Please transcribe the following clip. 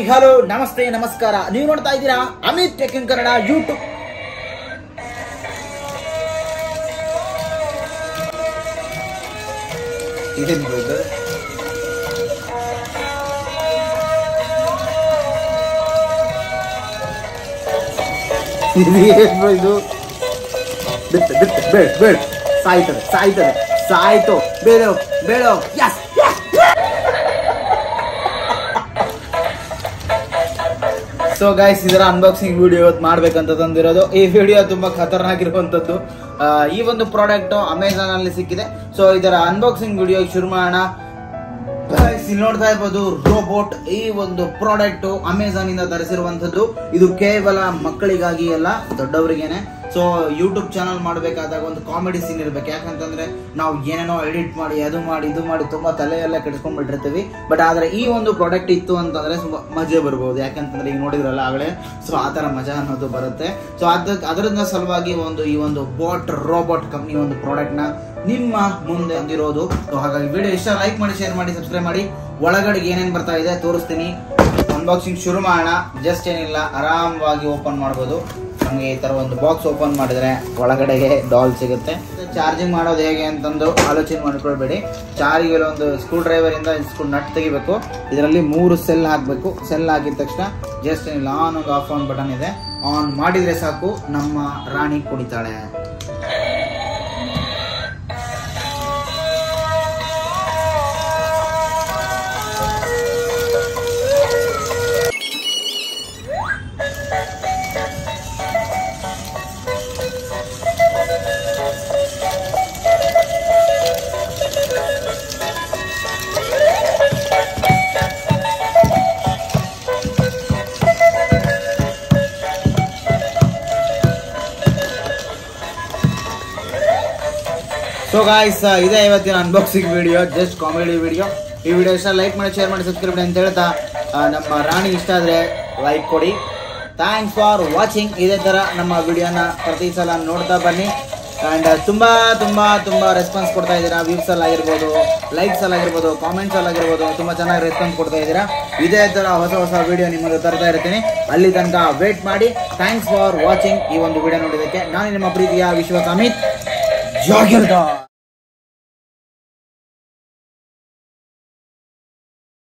hello ನಮಸ್ತೆ ನಮಸ್ಕಾರ ನೀವು ನೋಡ್ತಾ ಇದ್ದೀರಾ Amit tech in Kannada YouTube ಇದೇನು ಇದು ಇದು ಏನ್ bro ಇದು ಬಿಟ್ಟು ಬಿಟ್ಟು ಬೇಡ ಬೇಡ ಸಾಯ್ತದೆ ಸಾಯ್ತದೆ ಸಾಯ್ತು ಬೇಡ ಬೇಡ ಯಸ್ ಸೊ ಗೈಸ್ ಇದರ ಅನ್ಬಾಕ್ಸಿಂಗ್ ವಿಡಿಯೋ ಇವತ್ತು ಮಾಡ್ಬೇಕಂತ ತಂದಿರೋದು ಈ ವಿಡಿಯೋ ತುಂಬಾ ಖತರ್ನಾಕ್ ಇರುವಂತದ್ದು ಆ, ಈ ಒಂದು ಪ್ರಾಡಕ್ಟ್ ಅಮೆಝಾನ್ ಅಲ್ಲಿ ಸಿಕ್ಕಿದೆ ಸೊ ಇದರ ಅನ್ಬಾಕ್ಸಿಂಗ್ ವಿಡಿಯೋ ಶುರು ಮಾಡೋಣ Guys, ಇಲ್ಲಿ ನೋಡ್ತಾ ಇರ್ಬೋದು ರೋಬೋಟ್ ಈ ಒಂದು ಪ್ರಾಡಕ್ಟ್ ಅಮೆಝಾನ್ ಇಂದ ತರಿಸಿರುವಂತದ್ದು ಇದು ಕೇವಲ ಮಕ್ಕಳಿಗಾಗಿ ಅಲ್ಲ ದೊಡ್ಡವರಿಗೇನೆ ಸೊ ಯೂಟ್ಯೂಬ್ ಚಾನಲ್ ಮಾಡಬೇಕಾದಾಗ ಒಂದು ಕಾಮಿಡಿ ಸೀನ್ ಇರ್ಬೇಕು ಯಾಕಂತಂದ್ರೆ ನಾವು ಏನೇನೋ ಎಡಿಟ್ ಮಾಡಿ ಅದು ಮಾಡಿ ಇದು ಮಾಡಿ ತುಂಬಾ ತಲೆ ಎಲ್ಲ ಕೆಡಿಸ್ಕೊಂಡ್ಬಿಟ್ಟಿರ್ತೀವಿ ಬಟ್ ಆದ್ರೆ ಈ ಒಂದು ಪ್ರಾಡಕ್ಟ್ ಇತ್ತು ಅಂತಂದ್ರೆ ತುಂಬಾ ಮಜೆ ಬರ್ಬೋದು ಯಾಕಂತಂದ್ರೆ ಈಗ ನೋಡಿದ್ರಲ್ಲ ಆಗಲೇ ಸೊ ಆ ತರ ಮಜಾ ಅನ್ನೋದು ಬರುತ್ತೆ ಸೊ ಅದ ಅದರಿಂದ ಸಲುವಾಗಿ ಒಂದು ಈ ಒಂದು ಬಾಟ್ ರೋಬೋಟ್ ಕಂಪ್ನಿ ಒಂದು ಪ್ರಾಡಕ್ಟ್ ನ ನಿಮ್ಮ ಮುಂದೆ ಅಂದಿರೋದು ಸೊ ಹಾಗಾಗಿ ವಿಡಿಯೋ ಇಷ್ಟ ಲೈಕ್ ಮಾಡಿ ಶೇರ್ ಮಾಡಿ ಸಬ್ಸ್ಕ್ರೈಬ್ ಮಾಡಿ ಒಳಗಡೆ ಏನೇನ್ ಬರ್ತಾ ಇದೆ ತೋರಿಸ್ತೀನಿ ಅನ್ಬಾಕ್ಸಿಂಗ್ ಶುರು ಮಾಡೋಣ ಜಸ್ಟ್ ಏನಿಲ್ಲ ಆರಾಮವಾಗಿ ಓಪನ್ ಮಾಡ್ಬೋದು ನಮಗೆ ಈ ತರ ಒಂದು ಬಾಕ್ಸ್ ಓಪನ್ ಮಾಡಿದ್ರೆ ಒಳಗಡೆಗೆ ಡಾಲ್ ಸಿಗುತ್ತೆ ಚಾರ್ಜಿಂಗ್ ಮಾಡೋದು ಹೇಗೆ ಅಂತಂದು ಆಲೋಚನೆ ಮಾಡ್ಕೊಳ್ಬೇಡಿ ಚಾರ್ಜಿಗೆ ಒಂದು ಸ್ಕ್ರೂ ಡ್ರೈವರ್ ಇಂದ ಸ್ಕ್ರೂ ನಟ್ ತೆಗಿಬೇಕು ಇದರಲ್ಲಿ ಮೂರು ಸೆಲ್ ಹಾಕಬೇಕು ಸೆಲ್ ಹಾಕಿದ ತಕ್ಷಣ ಜಸ್ಟ್ ಏನಿಲ್ಲ ಆನ್ ಒಂದು ಆಫ್ ಆನ್ ಬಟನ್ ಇದೆ ಆನ್ ಮಾಡಿದ್ರೆ ಸಾಕು ನಮ್ಮ ರಾಣಿ ಕುಡಿತಾಳೆ ಸೊ ಗಾಯ್ಸ್ ಇದೇ ಇವತ್ತಿನ unboxing video just comedy video ಈ ವಿಡಿಯೋ ಇಷ್ಟ ಲೈಕ್ ಮಾಡಿ ಶೇರ್ ಮಾಡಿ ಸಬ್ಸ್ಕ್ರೈಬ್ ಮಾಡಿ ಅಂತ ಹೇಳ್ತಾ ಆ, ನಮ್ಮ ರಾಣಿ ಇಷ್ಟ ಆದ್ರೆ ಲೈಕ್ ಕೊಡಿ ಥ್ಯಾಂಕ್ಸ್ ಫಾರ್ ವಾಚಿಂಗ್ ಇದೇ ತರ ನಮ್ಮ ವಿಡಿಯೋನ ಪ್ರತಿ ಸಲ ನೋಡ್ತಾ ಬನ್ನಿ ಅಂಡ್ ತುಂಬಾ ತುಂಬಾ ತುಂಬಾ ರೆಸ್ಪಾನ್ಸ್ ಕೊಡ್ತಾ ಇದ್ದೀರಾ ವ್ಯೂಸ್ ಅಲ್ಲಿ ಆಗಿರ್ಬೋದು ಲೈಕ್ಸ್ ಅಲ್ಲಿ ಆಗಿರ್ಬೋದು ಕಾಮೆಂಟ್ಸ್ ಅಲ್ಲಿ ಆಗಿರ್ಬೋದು ತುಂಬಾ ಚೆನ್ನಾಗಿ ರೆಸ್ಪಾನ್ಸ್ ಕೊಡ್ತಾ ಇದ್ದೀರಾ ಇದೇ ತರ ಹೊಸ ಹೊಸ ವಿಡಿಯೋ ನಿಮಗೆ ತರ್ತಾ ಇರ್ತೀನಿ ಅಲ್ಲಿ ತನಕ ವೇಟ್ ಮಾಡಿ ಥ್ಯಾಂಕ್ಸ್ ಫಾರ್ ವಾಚಿಂಗ್ ಈ ಒಂದು ವಿಡಿಯೋ ನೋಡಿದ್ದಕ್ಕೆ ನಾನು ನಿಮ್ಮ ಪ್ರೀತಿಯ ವಿಶ್ವಾಸ ಅಮಿತ್ ಜಾಗಿರ್ದಾರ್